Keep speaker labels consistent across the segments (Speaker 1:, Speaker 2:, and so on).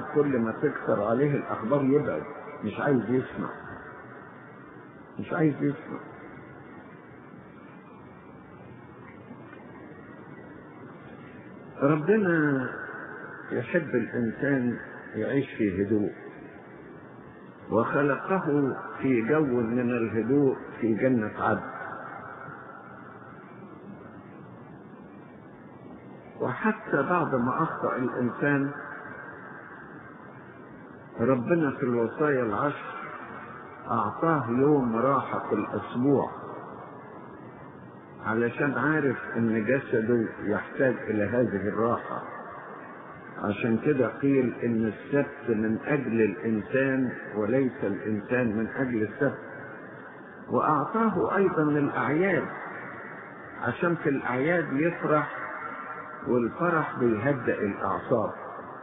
Speaker 1: كل ما تكثر عليه الأخبار يبعد مش عايز يسمع مش عايز يسمع ربنا يحب الإنسان يعيش في هدوء وخلقه في جو من الهدوء في جنة عدن وحتى بعد ما أخطأ الإنسان ربنا في الوصايا العشر أعطاه يوم راحة في الأسبوع علشان عارف إن جسده يحتاج إلى هذه الراحة عشان كده قيل إن السبت من أجل الإنسان وليس الإنسان من أجل السبت وأعطاه أيضا الأعياد عشان في الأعياد يفرح والفرح بيهدئ الأعصاب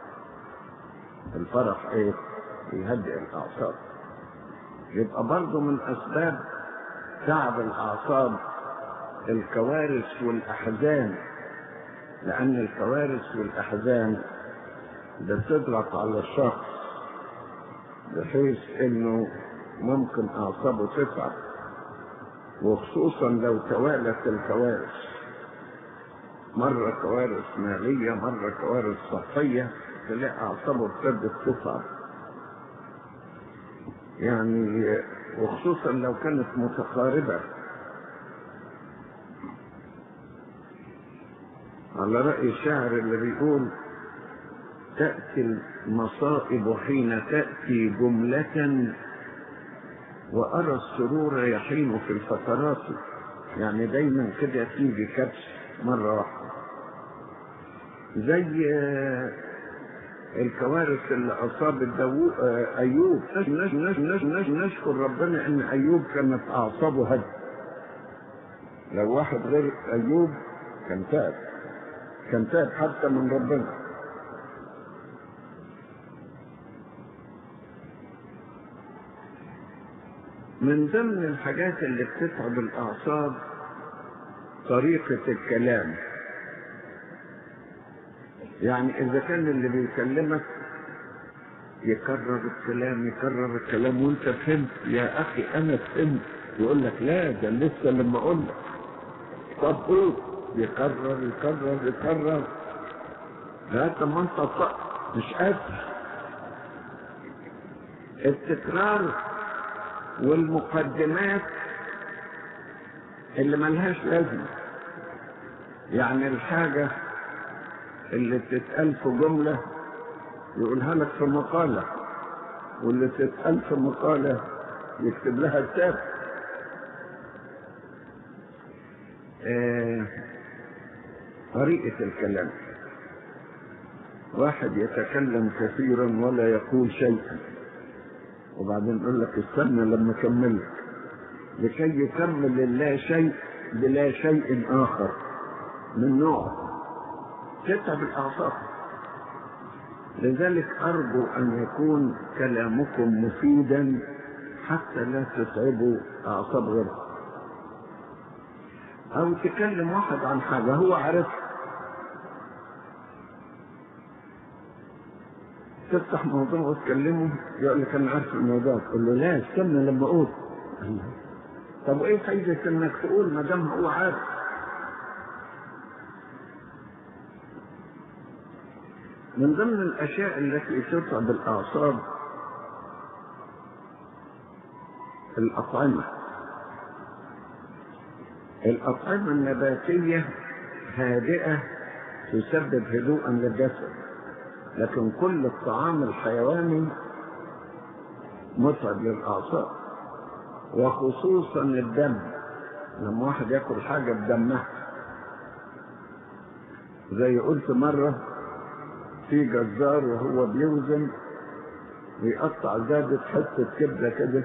Speaker 1: الفرح إيه؟ بيهدئ الأعصاب يبقى برضه من أسباب تعب الأعصاب الكوارث والأحزان لأن الكوارث والأحزان بتضغط على الشخص بحيث إنه ممكن أعصابه تتعب وخصوصا لو توالت الكوارث مرة كوارث مالية مرة كوارث صحية تلاقي أعصابه ابتدت تتعب يعني وخصوصا لو كانت متقاربة على رأي الشاعر اللي بيقول تأتي المصائب حين تأتي جملة وأرى السرور يحين في الفترات يعني دايما كده تيجي كبش مرة واحدة زي الكوارث اللي أصابت داوود أيوب نش نش نش نش نشكر ربنا إن أيوب كانت أعصابه هد لو واحد غير أيوب كان تاب كان تاب حتى من ربنا من ضمن الحاجات اللي بتتعب الأعصاب طريقة الكلام يعني إذا كان اللي بيكلمك يكرر الكلام يكرر الكلام وانت فهمت يا أخي أنا فهمت يقول لك لا ده لسه لما أقول لك طب قول يكرر يكرر يكرر لغاية ما انت طق مش قادر التكرار والمقدمات اللي ملهاش لازمة يعني الحاجة اللي تتقال في جملة يقولها لك في مقالة واللي تتقال في مقالة يكتب لها كتاب آه طريقة الكلام واحد يتكلم كثيرا ولا يقول شيئا وبعدين يقول لك استنى لما اكملك لكي يكمل اللا شيء بلا شيء اخر من نوع تتعب الاعصاب لذلك ارجو ان يكون كلامكم مفيدا حتى لا تتعبوا اعصاب غيركم او تكلم واحد عن حاجه هو عارفها تفتح موضوع وتكلمه يقول لك انا عارف الموضوع تقول له لا استنى لما اقول طب وايه فايدة انك تقول ما دام هو عارف من ضمن الاشياء التي تتعب الاعصاب الاطعمة الاطعمة النباتية هادئة تسبب هدوءا للجسد لكن كل الطعام الحيواني متعب للأعصاب وخصوصا الدم لما واحد ياكل حاجة بدمها زي قلت مرة في جزار وهو بيوزن ويقطع زادة حتة كبدة كده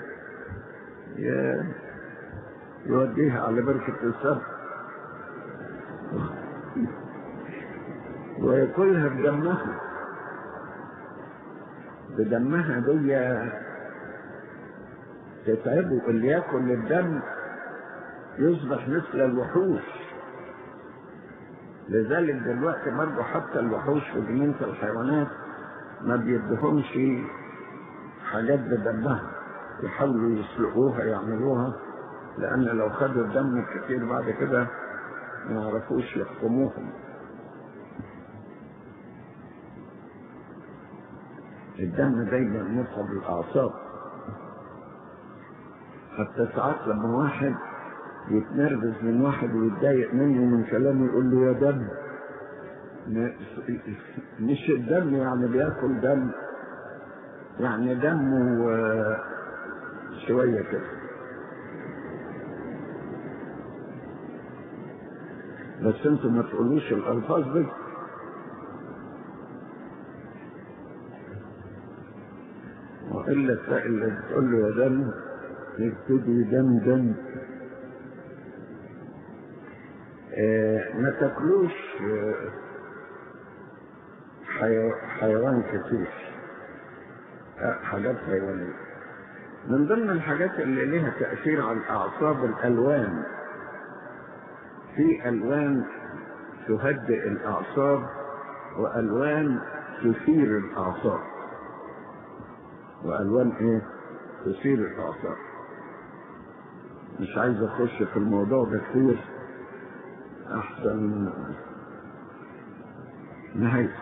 Speaker 1: يوديها على بركة السبت وياكلها بدمها بدمها دي تتعبه اللي ياكل الدم يصبح مثل الوحوش لذلك دلوقتي برضه حتى الوحوش في جنينة الحيوانات ما بيدهمش حاجات بدمها يحاولوا يسلقوها يعملوها لأن لو خدوا الدم كتير بعد كده ما يعرفوش يحكموهم الدم دايما متعب الأعصاب حتى ساعات لما واحد يتنرفز من واحد ويتضايق منه من كلامه يقول له يا دم مش الدم يعني بياكل دم يعني دمه شوية كده بس انتوا ما تقولوش الالفاظ دي والا تلاقي اللي بتقول له يا دم يبتدي دم دم آه ما تاكلوش آه حي... حيوان كتير آه حاجات حيوانية من ضمن الحاجات اللي لها تأثير على الأعصاب الألوان في ألوان تهدئ الأعصاب وألوان تثير الأعصاب وألوان إيه؟ تثير الأعصاب مش عايز أخش في الموضوع ده كتير أحسن نهاية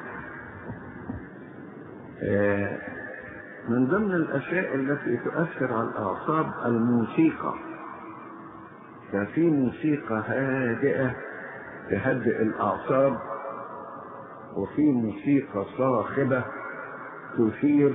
Speaker 1: آه من ضمن الأشياء التي تؤثر على الأعصاب الموسيقى ففي موسيقى هادئة تهدئ الأعصاب وفي موسيقى صاخبة تثير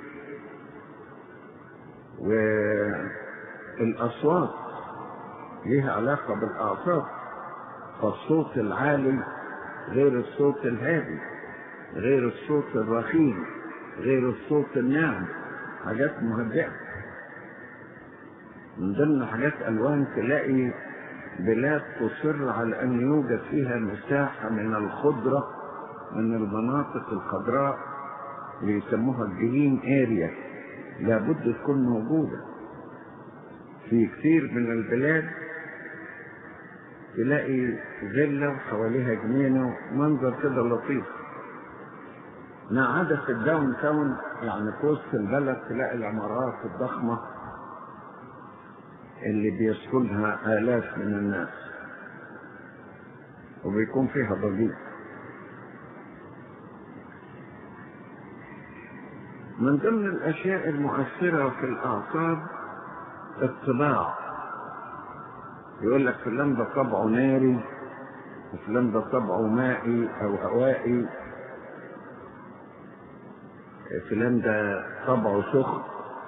Speaker 1: والأصوات لها علاقة بالأعصاب فالصوت العالي غير الصوت الهادي غير الصوت الرخيم غير الصوت الناعم حاجات مهدئة من ضمن حاجات ألوان تلاقي بلاد تصر على أن يوجد فيها مساحة من الخضرة من المناطق الخضراء اللي يسموها الجرين اريا لابد تكون موجودة في كثير من البلاد تلاقي فيلا وحواليها جنينة منظر كده لطيف ما عدا في الداون تاون يعني في وسط البلد تلاقي العمارات الضخمة اللي بيسكنها آلاف من الناس وبيكون فيها ضجيج من ضمن الأشياء المؤثرة في الأعصاب الطباع يقول لك فلان ده طبعه ناري وفلان ده طبعه مائي أو هوائي فلان ده طبعه سخن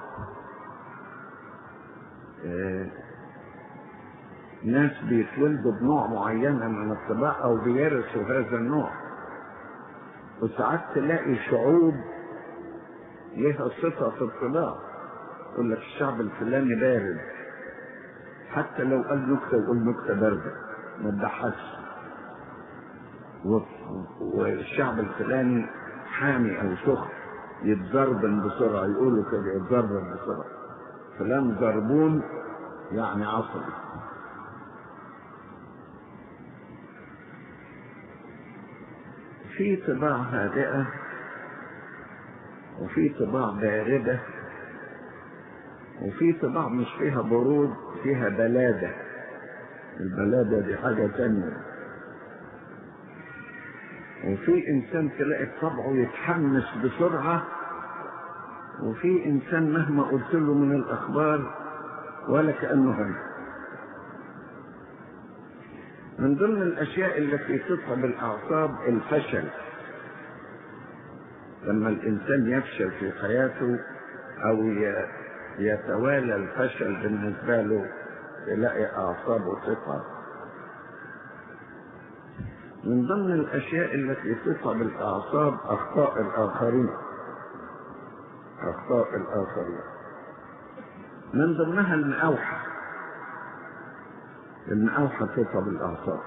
Speaker 1: ناس بيتولدوا بنوع معينة من الطباع أو بيرثوا هذا النوع وساعات تلاقي شعوب لها صفة في الطباع يقول لك الشعب الفلاني بارد حتى لو قال نكتة يقول نكتة باردة ما تضحكش والشعب الفلاني حامي أو سخن يتزربن بسرعة يقولوا كده يتزربن بسرعة فلان زربون يعني عصبي في طباع هادئة وفي طباع باردة وفي طباع مش فيها برود فيها بلادة البلادة دي حاجة تانية وفي انسان تلاقي طبعه يتحمس بسرعة وفي انسان مهما قلت له من الاخبار ولا كأنه هم من ضمن الاشياء التي تتعب الاعصاب الفشل لما الانسان يفشل في حياته او يتوالى الفشل بالنسبة له تلاقي اعصابه تتعب من ضمن الأشياء التي تتعب الأعصاب أخطاء الآخرين أخطاء الآخرين من ضمنها المأوحة المأوحة تتعب الأعصاب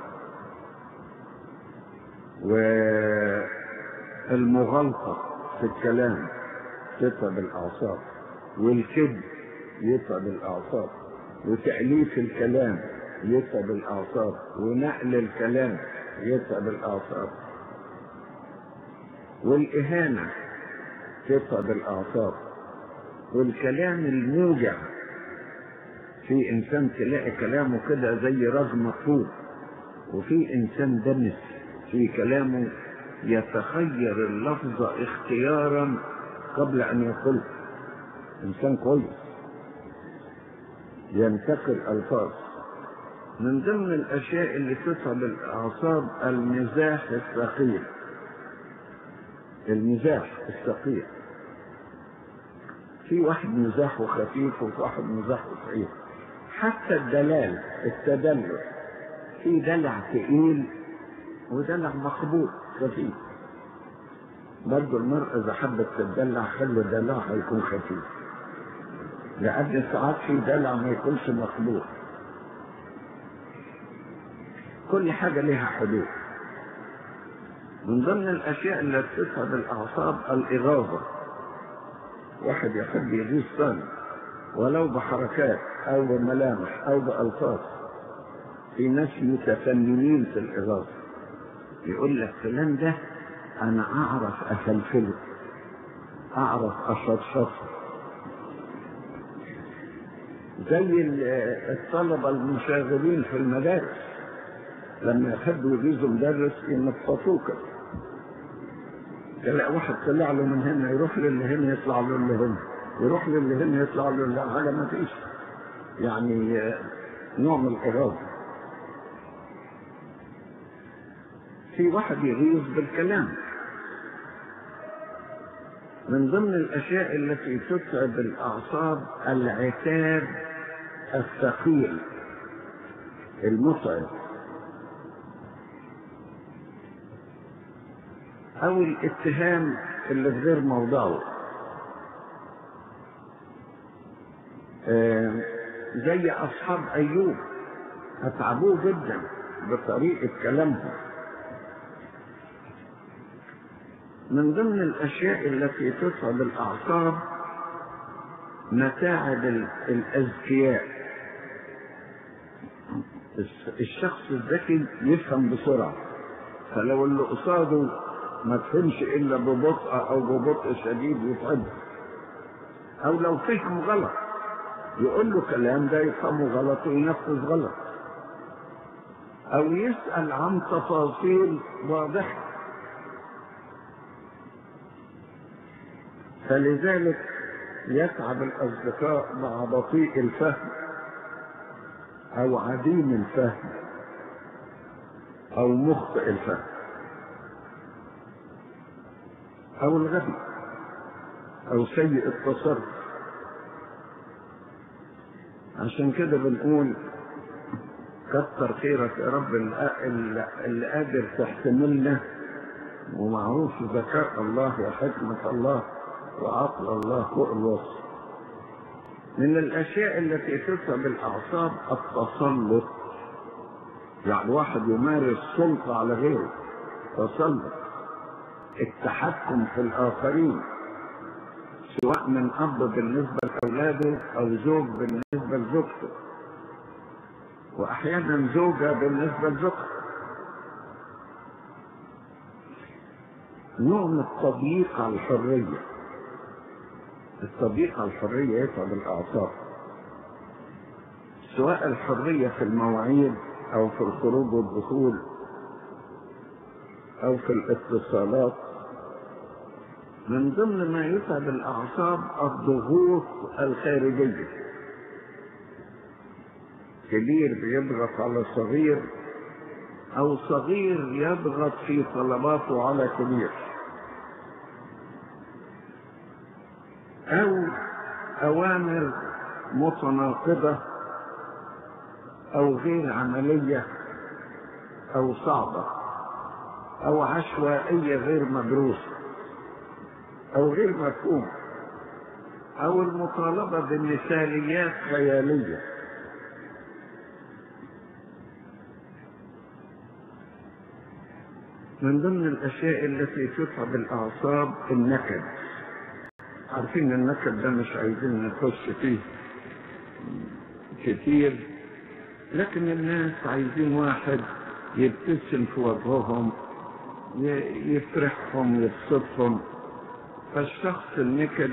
Speaker 1: والمغالطة في الكلام تتعب الأعصاب والكذب يتعب الأعصاب وتأليف الكلام يتعب الأعصاب ونقل الكلام يتعب الآثار والإهانة تتعب الأعصاب والكلام الموجع في إنسان تلاقي كلامه كده زي رجم طوب وفي إنسان دمس في كلامه يتخير اللفظ اختيارا قبل أن يقول إنسان كويس ينتقل ألفاظ من ضمن الأشياء اللي تتعب الأعصاب المزاح الثقيل المزاح الثقيل في واحد مزاحه خفيف وفي واحد مزاحه ثقيل حتى الدلال التدلل في دلع ثقيل ودلع مقبول خفيف برضه المرأة إذا حبت تدلع خلي دلعها يكون خفيف لأن ساعات في دلع ما يكونش مقبول كل حاجة لها حدود من ضمن الأشياء التي تتعب الأعصاب الإغاظة واحد يحب يغيظ ثاني ولو بحركات أو بملامح أو بألفاظ في ناس متفننين في الإغاظة يقول لك فلان ده أنا أعرف أفلفله أعرف أشطشطه زي الطلبة المشاغبين في المدارس لما يحبوا يغيظوا مدرس ينفطوه كده تلاقي واحد طلع له من هنا يروح للي هنا يطلع له اللي هنا يروح للي هنا يطلع له اللي حاجه ما فيش يعني نوع من الاغاظه في واحد يغيظ بالكلام من ضمن الاشياء التي تتعب الاعصاب العتاب الثقيل المتعب او الاتهام اللي في غير موضعه آه زي اصحاب ايوب اتعبوه جدا بطريقه كلامهم من ضمن الاشياء التي تتعب الاعصاب متاعب الاذكياء الشخص الذكي يفهم بسرعه فلو اللي قصاده ما تفهمش الا ببطء او ببطء شديد يتعب او لو فهم غلط يقول له كلام ده يفهمه غلط وينفذ غلط او يسال عن تفاصيل واضحه فلذلك يتعب الاصدقاء مع بطيء الفهم او عديم الفهم او مخطئ الفهم او الغبي او سيء التصرف عشان كده بنقول كتر خيرك يا رب اللي قادر تحتملنا ومعروف ذكاء الله وحكمة الله وعقل الله فوق الوصف من الأشياء التي تتعب الأعصاب التسلط يعني واحد يمارس سلطة على غيره تسلط التحكم في الآخرين سواء من أب بالنسبة لأولاده أو زوج بالنسبة لزوجته وأحيانا زوجة بالنسبة لزوجته نوع من التضييق على الحرية التضييق على الحرية يتعب الأعصاب سواء الحرية في المواعيد أو في الخروج والدخول أو في الاتصالات من ضمن ما يتعب الأعصاب الضغوط الخارجية كبير بيضغط على صغير أو صغير يضغط في طلباته على كبير أو أوامر متناقضة أو غير عملية أو صعبة أو عشوائية غير مدروسة أو غير مفهومة أو المطالبة بمثاليات خيالية من ضمن الأشياء التي تتعب الأعصاب النكد عارفين النكد ده مش عايزين نخش فيه كتير لكن الناس عايزين واحد يبتسم في وجههم يفرحهم يبسطهم فالشخص النكدي